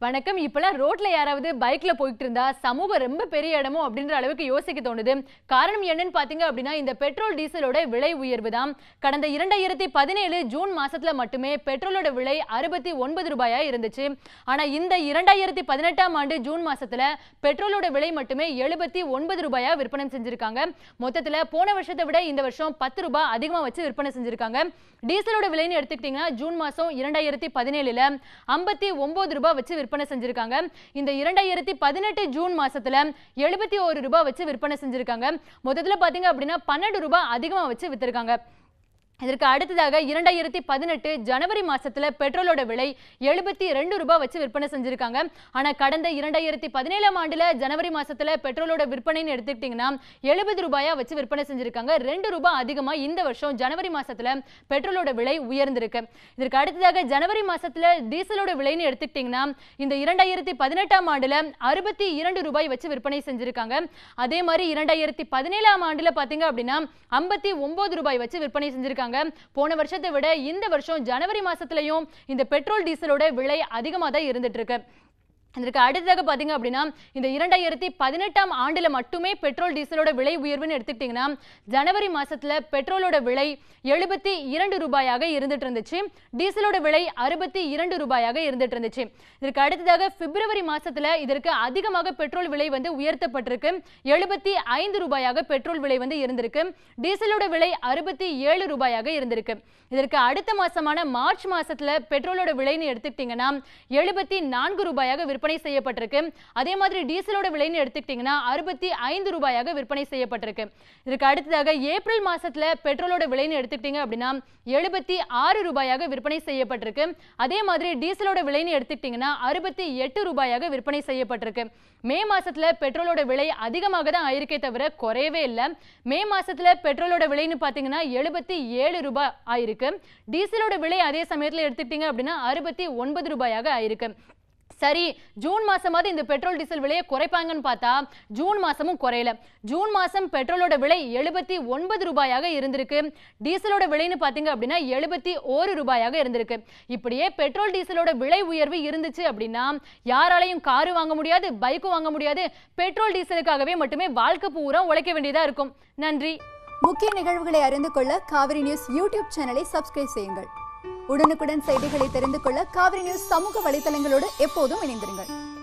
வணக்கம் இப்பெல்லாம் ரோட்ல யாராவது பைக்ல போயிட்டு இருந்தா சமூகம் ரொம்ப பெரிய இடமோ அப்படின்ற அளவுக்கு யோசிக்க தோணுது காரணம் என்னன்னு பாத்தீங்க அப்படின்னா இந்த பெட்ரோல் டீசலோட விலை உயர்வு தான் கடந்த இரண்டாயிரத்தி பதினேழு ஜூன் மாசத்துல மட்டுமே பெட்ரோலோட விலை அறுபத்தி ஒன்பது ரூபாயா இருந்துச்சு ஆனா இந்த இரண்டாயிரத்தி பதினெட்டாம் ஆண்டு ஜூன் மாசத்துல பெட்ரோலோட விலை மட்டுமே எழுபத்தி ஒன்பது ரூபாயா விற்பனை செஞ்சிருக்காங்க மொத்தத்துல போன வருஷத்தை விட இந்த வருஷம் பத்து ரூபாய் அதிகமா வச்சு விற்பனை செஞ்சிருக்காங்க டீசலோட விலைன்னு எடுத்துக்கிட்டீங்கன்னா ஜூன் மாசம் இரண்டாயிரத்தி பதினேழுல ஐம்பத்தி ஒன்பது ரூபாய் வச்சு விற்பனை செஞ்சிருக்காங்க இந்த இரண்டாயிரத்தி பதினெட்டு ஜூன் மாசத்துல எழுபத்தி ஒரு ரூபாய் வச்சு விற்பனை செஞ்சிருக்காங்க மொத்தத்துல பாத்தீங்க அப்படின்னா பன்னெண்டு ரூபாய் அதிகமா வச்சு வித்திருக்காங்க இதற்கு அடுத்ததாக இரண்டாயிரத்தி பதினெட்டு ஜனவரி மாசத்துல பெட்ரோலோட விலை எழுபத்தி ரெண்டு ரூபாய் வச்சு விற்பனை செஞ்சிருக்காங்க ஆனா கடந்த இரண்டாயிரத்தி பதினேழாம் ஆண்டுல ஜனவரி மாசத்துல பெட்ரோலோட விற்பனைன்னு எடுத்துக்கிட்டீங்கன்னா எழுபது ரூபாயா வச்சு விற்பனை செஞ்சிருக்காங்க ரெண்டு ரூபாய் அதிகமா இந்த வருஷம் ஜனவரி மாசத்துல பெட்ரோலோட விலை உயர்ந்திருக்கு இதற்கு அடுத்ததாக ஜனவரி மாசத்துல டீசலோட விலைன்னு எடுத்துக்கிட்டீங்கன்னா இந்த இரண்டாயிரத்தி பதினெட்டாம் ஆண்டுல அறுபத்தி இரண்டு ரூபாய் வச்சு விற்பனை செஞ்சிருக்காங்க அதே மாதிரி இரண்டாயிரத்தி பதினேழாம் ஆண்டுல பாத்தீங்க அப்படின்னா ஐம்பத்தி ஒன்பது ரூபாய் வச்சு விற்பனை செஞ்சிருக்காங்க போன வருஷத்தை விட இந்த வருஷம் ஜனவரி மாசத்துலயும் இந்த பெட்ரோல் டீசலோட விலை அதிகமா தான் இருந்துட்டு இருக்கு இதற்கு அடுத்ததாக பார்த்தீங்க அப்படின்னா இந்த இரண்டாயிரத்தி பதினெட்டாம் ஆண்டுல மட்டுமே பெட்ரோல் டீசலோட விலை உயர்வுன்னு எடுத்துக்கிட்டிங்கன்னா ஜனவரி மாசத்துல பெட்ரோலோட விலை எழுபத்தி இரண்டு ரூபாயாக இருந்துட்டு இருந்துச்சு டீசலோட விலை அறுபத்தி இரண்டு ரூபாயாக இருந்துட்டு இருந்துச்சு இதற்கு அடுத்ததாக பிப்ரவரி மாசத்துல இதற்கு அதிகமாக பெட்ரோல் விலை வந்து உயர்த்தப்பட்டிருக்கு எழுபத்தி ஐந்து ரூபாயாக பெட்ரோல் விலை வந்து இருந்திருக்கு டீசலோட விலை அறுபத்தி ஏழு ரூபாயாக இருந்திருக்கு இதற்கு அடுத்த மாசமான மார்ச் மாசத்துல பெட்ரோலோட விலைன்னு எடுத்துக்கிட்டிங்கன்னா எழுபத்தி நான்கு ரூபாயாக விற்பனை செய்யப்பட்டிருக்கு அதே மாதிரி டீசலோட விலைன்னு எடுத்துக்கிட்டிங்கன்னா அறுபத்தி ஐந்து ரூபாயாக விற்பனை செய்யப்பட்டிருக்கு இதற்கு அடுத்ததாக ஏப்ரல் மாசத்துல பெட்ரோலோட விலைன்னு எடுத்துக்கிட்டீங்க அப்படின்னா எழுபத்தி ஆறு ரூபாயாக விற்பனை செய்யப்பட்டிருக்கு அதே மாதிரி டீசலோட விலைன்னு எடுத்துக்கிட்டிங்கன்னா அறுபத்தி எட்டு ரூபாயாக விற்பனை செய்யப்பட்டிருக்கு மே மாசத்துல பெட்ரோலோட விலை அதிகமாக தான் ஆயிருக்கே தவிர குறையவே இல்லை மே மாசத்துல பெட்ரோலோட விலைன்னு பார்த்தீங்கன்னா எழுபத்தி ஏழு ரூபாய் ஆயிருக்கு டீசலோட விலை அதே சமயத்துல எடுத்துக்கிட்டீங்க அப்படின்னா அறுபத்தி ஒன்பது ரூபாயாக ஆயிருக்கு சரி ஜூன் மாசமாவது இந்த பெட்ரோல் டீசல் விலையை குறைப்பாங்கன்னு பார்த்தா ஜூன் மாசமும் குறையல ஜூன் மாசம் பெட்ரோலோட விலை எழுபத்தி ஒன்பது ரூபாயாக இருந்திருக்கு டீசலோட விலைன்னு பார்த்தீங்க அப்படின்னா எழுபத்தி ஒரு ரூபாயாக இருந்திருக்கு இப்படியே பெட்ரோல் டீசலோட விலை உயர்வு இருந்துச்சு அப்படின்னா யாராலையும் காரு வாங்க முடியாது பைக்கும் வாங்க முடியாது பெட்ரோல் டீசலுக்காகவே மட்டுமே வாழ்க்கை பூரா உழைக்க வேண்டியதா இருக்கும் நன்றி முக்கிய நிகழ்வுகளை அறிந்து கொள்ள காவிரி நியூஸ் யூடியூப் சேனலை சப்ஸ்கிரைப் செய்யுங்கள் உடனுக்குடன் செய்திகளை தெரிந்து கொள்ள காவிரி நியூஸ் சமூக வலைத்தளங்களோடு எப்போதும் இணைந்திருங்கள்